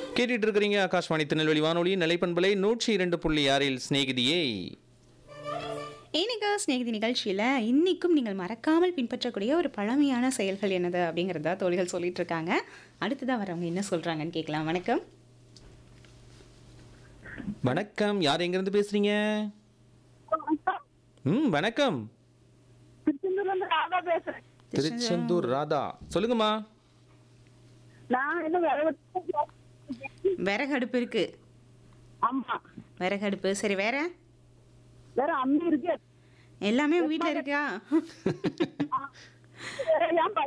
கேட்டுட்டு இருக்கிறீங்க ஆகாஷ்வாணி திருநெல்வேலி வானொலி நிலைப்பண்பலை நூற்றி இரண்டு புள்ளி ஆறில் சிநேகிதியை இன்னைக்கு ஸ்நேகிதி நிகழ்ச்சியில் இன்னைக்கும் நீங்கள் மறக்காமல் பின்பற்றக்கூடிய ஒரு பழமையான செயல்கள் என்னது அப்படிங்கிறத தோழிகள் சொல்லிட்டு இருக்காங்க அடுத்ததாக வரவங்க என்ன சொல்றாங்கன்னு கேட்கலாம் வணக்கம் வணக்கம் யார் எங்கேருந்து பேசுறீங்க ம் வணக்கம் திருச்செந்தூர்ல இருந்து ராதா பேசுறேன் திருச்செந்தூர் ராதா சொல்லுங்கம்மா நான் இன்னும் வேற விறகு அடுப்பு இருக்கு ஆமா விறகு அடுப்பு சரி வேற வேற அம்மி இருக்கு எல்லாமே உங்க வீட்டில் இருக்கா வேற என் பையன்